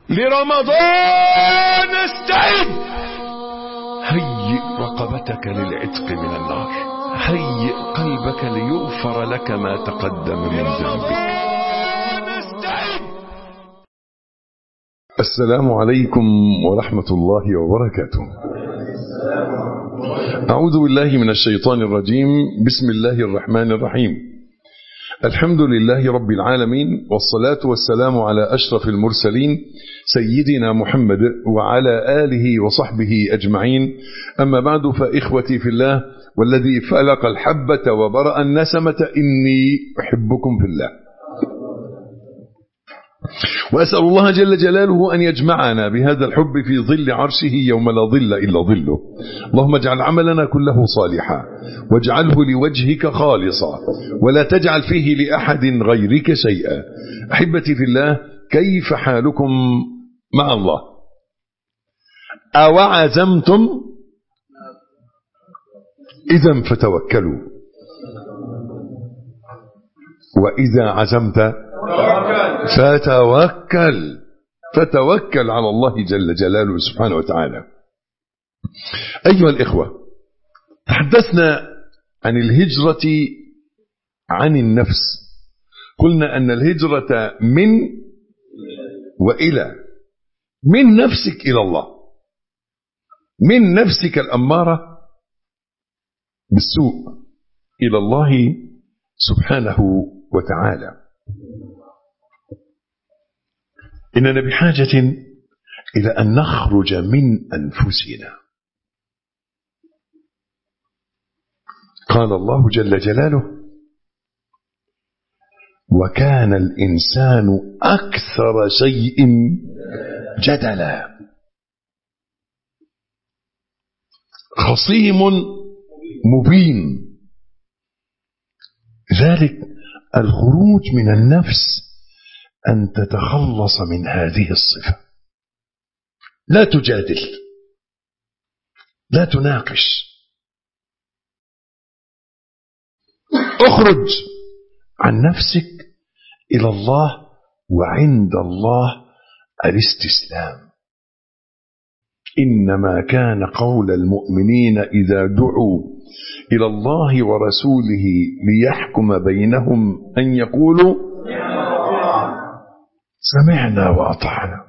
لرمضان استعد هيئ رقبتك للعتق من النار هيئ قلبك ليغفر لك ما تقدم من ذنبك السلام عليكم ورحمة الله وبركاته أعوذ بالله من الشيطان الرجيم بسم الله الرحمن الرحيم الحمد لله رب العالمين والصلاة والسلام على أشرف المرسلين سيدنا محمد وعلى آله وصحبه أجمعين أما بعد فإخوتي في الله والذي فلق الحبة وبرأ النسمة إني أحبكم في الله وأسأل الله جل جلاله أن يجمعنا بهذا الحب في ظل عرشه يوم لا ظل إلا ظله اللهم اجعل عملنا كله صالحا واجعله لوجهك خالصا ولا تجعل فيه لأحد غيرك شيئا أحبتي في الله كيف حالكم مع الله أوعزمتم إذا فتوكلوا وإذا عزمت فتوكل فتوكل على الله جل جلاله سبحانه وتعالى أيها الإخوة تحدثنا عن الهجرة عن النفس قلنا أن الهجرة من وإلى من نفسك إلى الله من نفسك الأمارة بالسوء إلى الله سبحانه وتعالى إننا بحاجة إلى أن نخرج من أنفسنا قال الله جل جلاله وكان الإنسان أكثر شيء جدلا خصيم مبين ذلك الخروج من النفس أن تتخلص من هذه الصفة لا تجادل لا تناقش اخرج عن نفسك إلى الله وعند الله الاستسلام إنما كان قول المؤمنين إذا دعوا إلى الله ورسوله ليحكم بينهم أن يقولوا سمعنا وأطعنا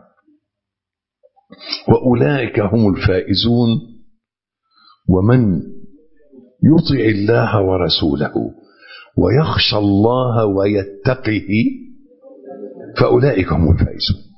وأولئك هم الفائزون ومن يطع الله ورسوله ويخشى الله ويتقه فأولئك هم الفائزون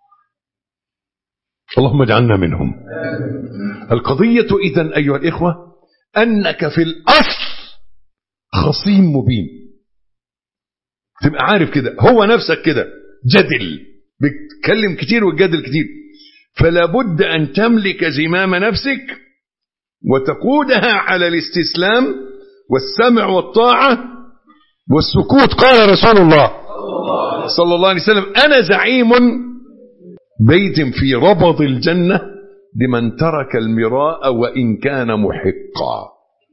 اللهم اجعلنا منهم القضية إذن أيها الإخوة أنك في الأصل خصيم مبين تبقى عارف كده هو نفسك كده جدل بتكلم كتير وتجادل كتير فلا بد أن تملك زمام نفسك وتقودها على الاستسلام والسمع والطاعة والسكوت قال رسول الله صلى الله عليه وسلم أنا زعيم بيت في ربض الجنة لمن ترك المراء وإن كان محقا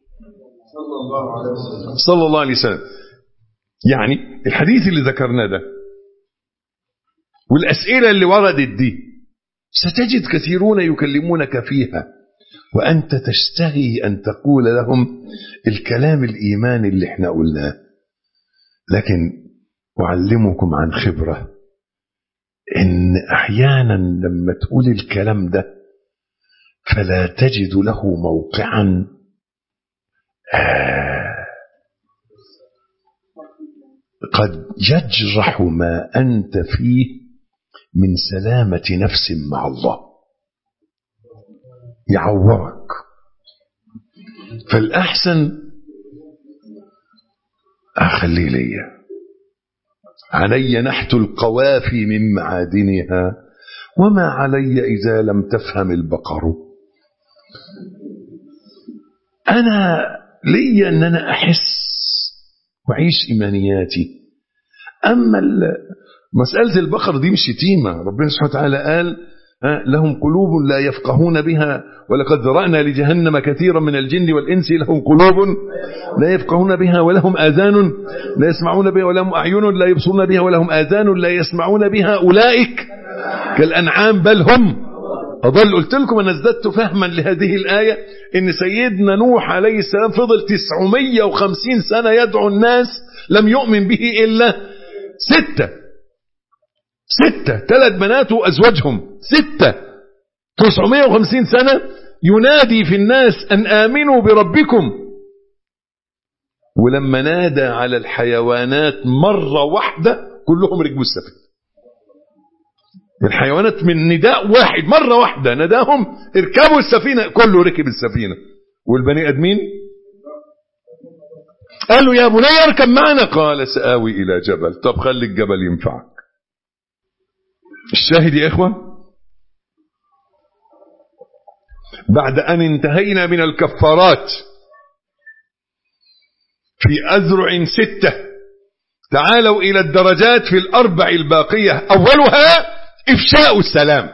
صلى الله عليه وسلم يعني الحديث اللي ذكرناه ده والأسئلة اللي وردت دي ستجد كثيرون يكلمونك فيها وأنت تشتهي أن تقول لهم الكلام الإيماني اللي احنا قلناه لكن أعلمكم عن خبرة إن أحيانا لما تقول الكلام ده فلا تجد له موقعا آه قد يجرح ما أنت فيه من سلامة نفس مع الله يعورك فالأحسن أخلي لي علي نحت القوافي من معادنها وما علي إذا لم تفهم البقر أنا لي أن أنا أحس وأعيش إيمانياتي أما مسألة البقر دي مش شتيمة ربنا سبحانه وتعالى قال لهم قلوب لا يفقهون بها ولقد ذرأنا لجهنم كثيرا من الجن والإنس لهم قلوب لا يفقهون بها ولهم آذان لا يسمعون بها ولهم أعين لا يبصرون بها ولهم آذان لا يسمعون بها أولئك كالأنعام بل هم أضل قلت لكم أنا ازددت فهما لهذه الآية إن سيدنا نوح عليه السلام فضل 950 سنة يدعو الناس لم يؤمن به إلا ستة ستة ثلاث بنات وأزواجهم ستة 950 سنة ينادي في الناس أن آمنوا بربكم ولما نادى على الحيوانات مرة واحدة كلهم ركبوا السفينة الحيوانات من نداء واحد مرة واحدة نداهم اركبوا السفينة كله ركب السفينة والبني أدمين قالوا يا بني اركب معنا قال سآوي إلى جبل طب خلي الجبل ينفعك الشاهد يا إخوة بعد أن انتهينا من الكفارات في أذرع ستة تعالوا إلى الدرجات في الأربع الباقية أولها إفشاء السلام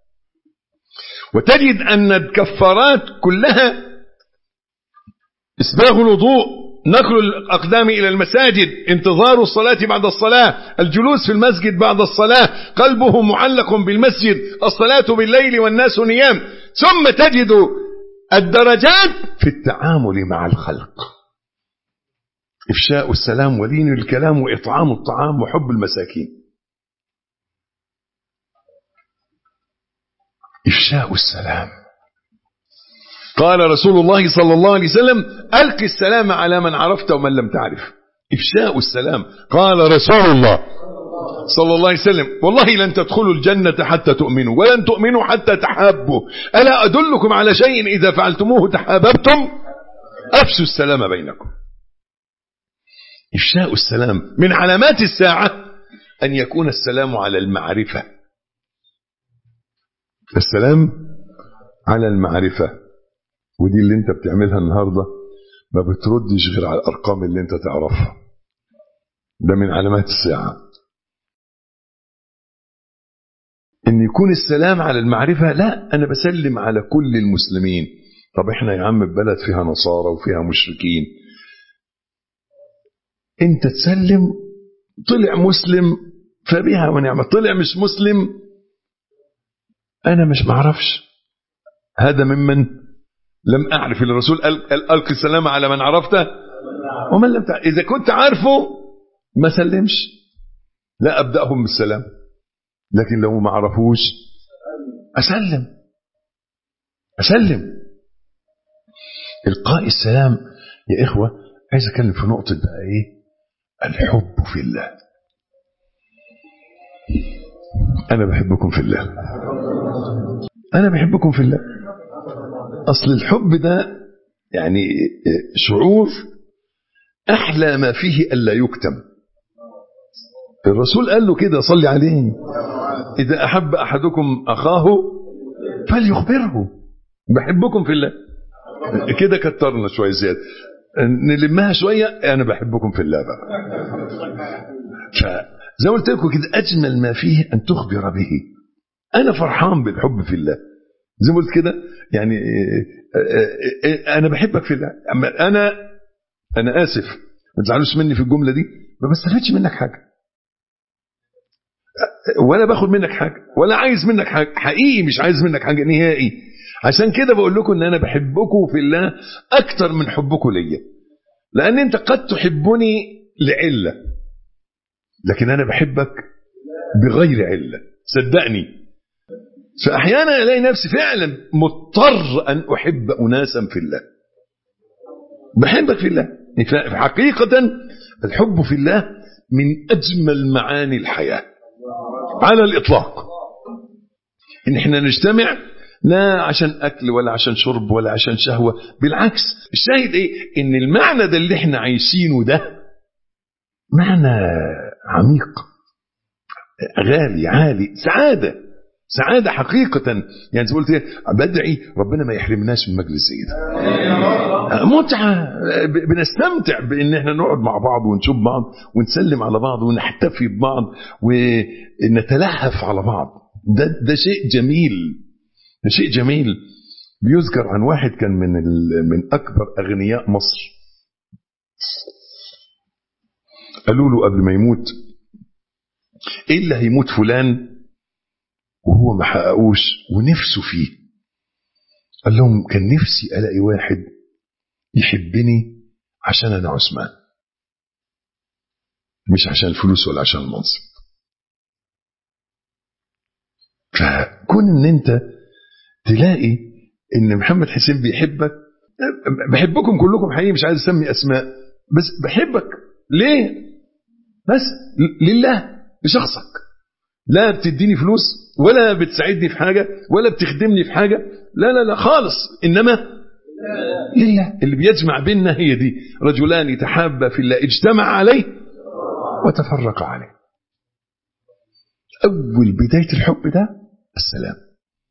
وتجد أن الكفارات كلها إسباغ الوضوء نقل الأقدام إلى المساجد انتظار الصلاة بعد الصلاة الجلوس في المسجد بعد الصلاة قلبه معلق بالمسجد الصلاة بالليل والناس نيام ثم تجد الدرجات في التعامل مع الخلق إفشاء السلام ولين الكلام وإطعام الطعام وحب المساكين إفشاء السلام قال رسول الله صلى الله عليه وسلم ألق السلام على من عرفت ومن لم تعرف إفشاء السلام قال رسول الله صلى الله عليه وسلم والله لن تدخلوا الجنة حتى تؤمنوا ولن تؤمنوا حتى تحابوا ألا أدلكم على شيء إذا فعلتموه تحاببتم أفشوا السلام بينكم إفشاء السلام من علامات الساعة أن يكون السلام على المعرفة السلام على المعرفة ودي اللي انت بتعملها النهاردة ما بتردش غير على الأرقام اللي انت تعرفها ده من علامات الساعة ان يكون السلام على المعرفة لا انا بسلم على كل المسلمين طب احنا يا عم بلد فيها نصارى وفيها مشركين انت تسلم طلع مسلم فبها ونعمة طلع مش مسلم انا مش معرفش هذا ممن لم اعرف الرسول قال القي السلام على من عرفته ومن لم تعرف اذا كنت عارفه ما سلمش لا ابداهم بالسلام لكن لو ما عرفوش اسلم اسلم القاء السلام يا اخوه عايز اتكلم في نقطه بقى ايه الحب في الله انا بحبكم في الله انا بحبكم في الله اصل الحب ده يعني شعور احلى ما فيه الا يكتم الرسول قال له كده صلي عليه إذا أحب أحدكم أخاه فليخبره بحبكم في الله كده كترنا شوية زيادة نلمها شوية أنا بحبكم في الله بقى فزي ما قلت لكم كده أجمل ما فيه أن تخبر به أنا فرحان بالحب في الله زي ما قلت كده يعني أنا بحبك في الله أنا أنا آسف ما تزعلوش مني في الجملة دي ما بستفدش منك حاجة ولا باخد منك حاجة ولا عايز منك حاجة حقيقي مش عايز منك حاجة نهائي عشان كده بقول لكم ان انا بحبكم في الله اكتر من حبكم ليا لان انت قد تحبني لعلة لكن انا بحبك بغير علة صدقني فاحيانا الاقي نفسي فعلا مضطر ان احب اناسا في الله بحبك في الله حقيقة الحب في الله من اجمل معاني الحياه على الإطلاق إن إحنا نجتمع لا عشان أكل ولا عشان شرب ولا عشان شهوة بالعكس الشاهد إيه إن المعنى ده اللي إحنا عايشينه ده معنى عميق غالي عالي سعادة سعادة حقيقة يعني زي قلت ايه بدعي ربنا ما يحرمناش من مجلس زي ده متعة بنستمتع بان احنا نقعد مع بعض ونشوف بعض ونسلم على بعض ونحتفي ببعض ونتلهف على بعض ده ده شيء جميل ده شيء جميل بيذكر عن واحد كان من من اكبر اغنياء مصر قالوا له قبل ما يموت ايه اللي هيموت فلان وهو ما حققوش ونفسه فيه قال لهم كان نفسي الاقي واحد يحبني عشان انا عثمان مش عشان الفلوس ولا عشان المنصب فكون ان انت تلاقي ان محمد حسين بيحبك بحبكم كلكم حقيقي مش عايز اسمي اسماء بس بحبك ليه بس لله لشخصك لا بتديني فلوس ولا بتساعدني في حاجه ولا بتخدمني في حاجه لا لا لا خالص انما لله اللي بيجمع بيننا هي دي رجلان تحابا في الله اجتمع عليه وتفرق عليه اول بدايه الحب ده السلام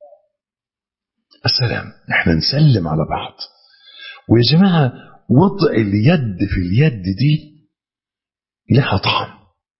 السلام احنا نسلم على بعض ويا جماعه وضع اليد في اليد دي لها طعم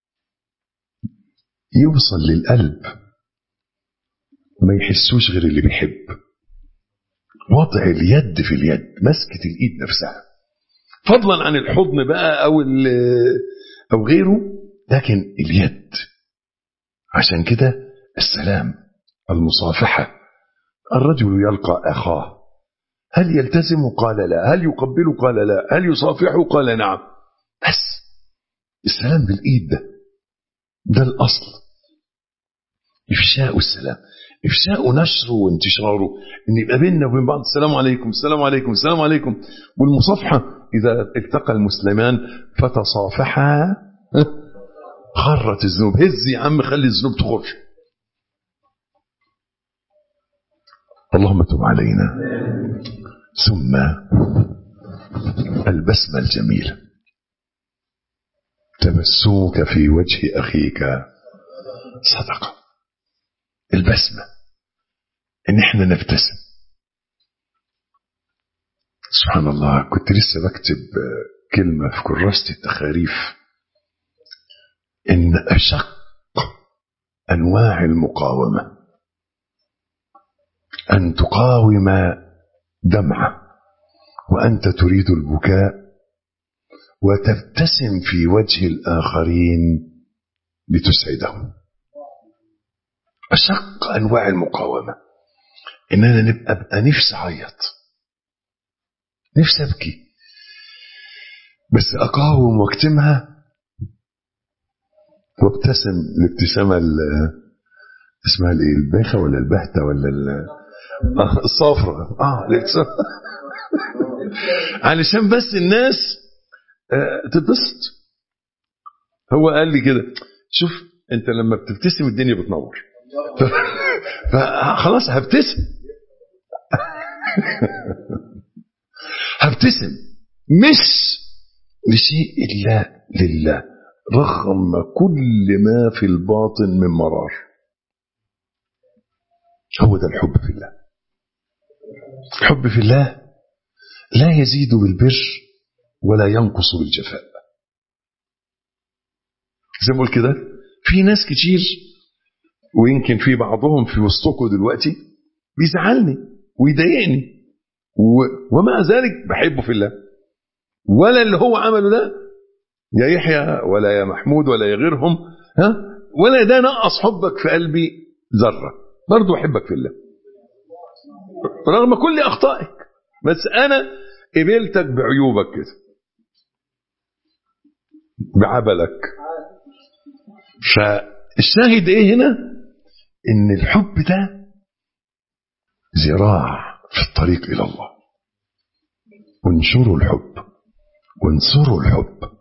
يوصل للقلب ما يحسوش غير اللي بيحب وضع اليد في اليد مسكة الإيد نفسها فضلا عن الحضن بقى أو, أو غيره لكن اليد عشان كده السلام المصافحة الرجل يلقى أخاه هل يلتزم قال لا هل يقبل قال لا هل يصافحه قال نعم بس السلام بالإيد ده ده الأصل إفشاء السلام إفشاء نشره وانتشاره إن يبقى بيننا وبين بعض السلام عليكم السلام عليكم السلام عليكم والمصافحة إذا التقى المسلمان فتصافحا خرت الذنوب هز يا عم خلي الذنوب تخرج اللهم تب علينا ثم البسمة الجميلة تبسمك في وجه أخيك صدقة البسمة إن إحنا نبتسم سبحان الله كنت لسه بكتب كلمة في كراسة التخاريف إن أشق أنواع المقاومة أن تقاوم دمعة وأنت تريد البكاء وتبتسم في وجه الآخرين لتسعدهم أشق أنواع المقاومة إن أنا نبقى أبقى نفسي أعيط نفسي أبكي بس أقاوم واكتمها وابتسم الابتسامة اسمها الايه الباخة ولا البهتة ولا آه الصافرة اه الابتسامة علشان بس الناس آه تتبسط هو قال لي كده شوف انت لما بتبتسم الدنيا بتنور فخلاص هبتسم هبتسم مش لشيء الا لله رغم كل ما في الباطن من مرار هو ده الحب في الله الحب في الله لا يزيد بالبر ولا ينقص بالجفاء زي ما قلت كده في ناس كتير ويمكن في بعضهم في وسطكم دلوقتي بيزعلني ويضايقني و... ومع ذلك بحبه في الله ولا اللي هو عمله ده يا يحيى ولا يا محمود ولا يا غيرهم ها ولا ده نقص حبك في قلبي ذره برضه احبك في الله رغم كل اخطائك بس انا قبلتك بعيوبك كده بعبلك فالشاهد ايه هنا ان الحب ده ذراع في الطريق الى الله وانشروا الحب وانصروا الحب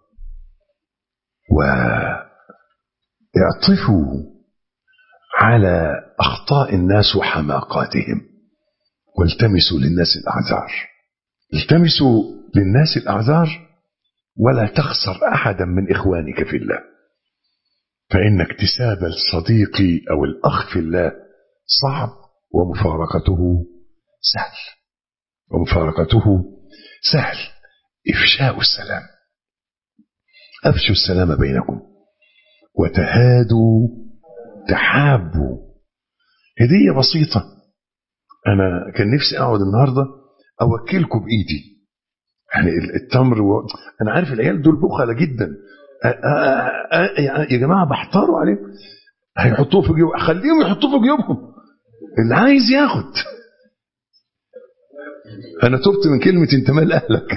واعطفوا على اخطاء الناس وحماقاتهم والتمسوا للناس الاعذار التمسوا للناس الاعذار ولا تخسر احدا من اخوانك في الله فان اكتساب الصديق او الاخ في الله صعب ومفارقته سهل ومفارقته سهل افشاء السلام افشوا السلام بينكم وتهادوا تحابوا هديه بسيطه انا كان نفسي اقعد النهارده اوكلكم بايدي يعني التمر و... انا عارف العيال دول بخلة جدا أ... أ... أ... يا جماعه بحتاروا عليهم هيحطوه في جيوب خليهم يحطوه في جيوبهم اللي عايز ياخد انا تبت من كلمة انت مال اهلك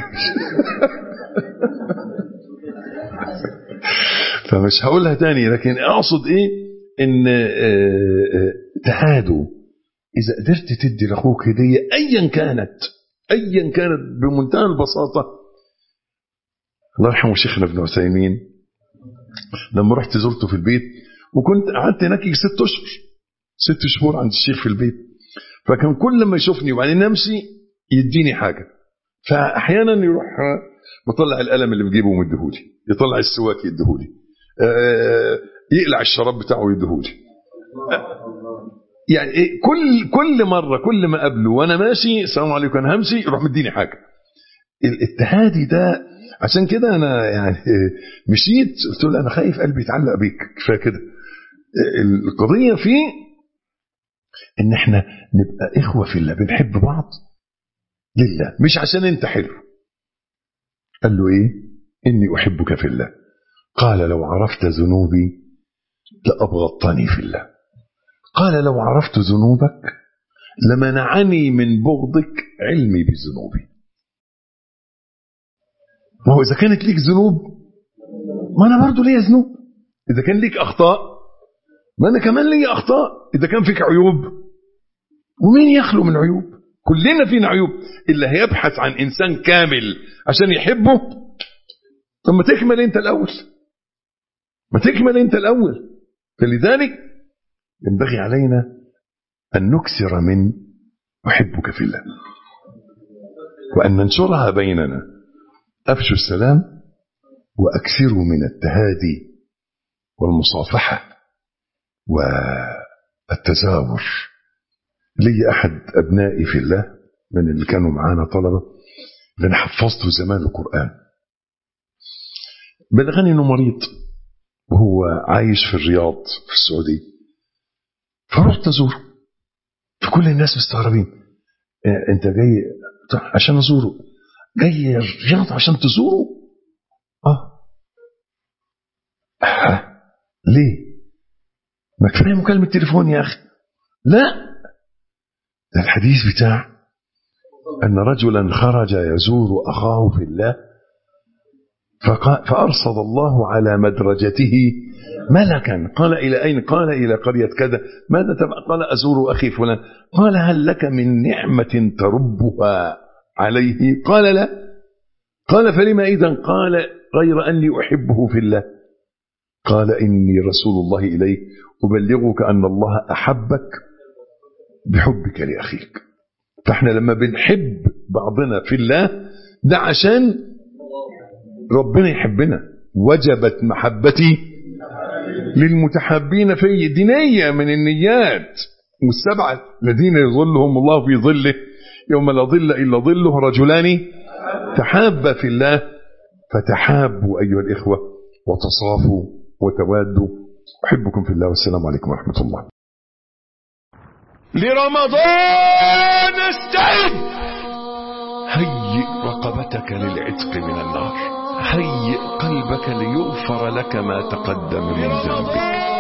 فمش هقولها تاني لكن اقصد ايه ان آه، آه، تعادوا اذا قدرت تدي لاخوك هدية ايا كانت ايا كانت بمنتهى البساطة الله يرحمه شيخنا ابن عثيمين لما رحت زرته في البيت وكنت قعدت هناك يجي ست اشهر ست شهور عند الشيخ في البيت فكان كل ما يشوفني وبعدين امشي يديني حاجه فاحيانا يروح مطلع القلم اللي بجيبه ومديهولي يطلع السواك يديهولي آه، يقلع الشراب بتاعه ويديهولي آه، يعني إيه، كل كل مره كل ما اقابله وانا ماشي السلام عليكم انا همشي يروح مديني حاجه الاتهادي ده عشان كده انا يعني مشيت قلت له انا خايف قلبي يتعلق بيك كفايه كده القضيه فيه ان احنا نبقى اخوه في الله بنحب بعض لله مش عشان انت حلو قال له ايه اني احبك في الله قال لو عرفت ذنوبي لابغضتني في الله قال لو عرفت ذنوبك لمنعني من بغضك علمي بذنوبي ما هو إذا كانت ليك ذنوب ما أنا برضو ليا ذنوب إذا كان ليك أخطاء ما أنا كمان ليا أخطاء إذا كان فيك عيوب ومين يخلو من عيوب كلنا فينا عيوب اللي هيبحث عن إنسان كامل عشان يحبه طب ما تكمل أنت الأول ما تكمل أنت الأول فلذلك ينبغي علينا أن نكسر من أحبك في الله وأن ننشرها بيننا أفشوا السلام وأكثروا من التهادي والمصافحة والتزاور لي أحد أبنائي في الله من اللي كانوا معانا طلبة اللي أنا حفظته زمان القرآن بلغني إنه مريض وهو عايش في الرياض في السعودية فرحت أزوره فكل الناس مستغربين إيه أنت جاي عشان أزوره جاي الرياض عشان تزوره اه آه. ليه ما كفايه مكالمه تليفون يا اخي لا ده الحديث بتاع ان رجلا خرج يزور اخاه في الله فقا- فارصد الله على مدرجته ملكا قال الى اين قال الى قريه كذا ماذا تبقى قال ازور اخي فلان قال هل لك من نعمه تربها عليه قال لا قال فلما إذا قال غير أني أحبه في الله قال إني رسول الله إليك أبلغك أن الله أحبك بحبك لأخيك فإحنا لما بنحب بعضنا في الله ده عشان ربنا يحبنا وجبت محبتي للمتحابين في دينية من النيات والسبعة الذين يظلهم الله في ظله يوم لا ظل إلا ظله رجلان تحابا في الله فتحابوا أيها الإخوة وتصافوا وتوادوا أحبكم في الله والسلام عليكم ورحمة الله لرمضان استعد هيئ رقبتك للعتق من النار هيئ قلبك ليغفر لك ما تقدم من ذنبك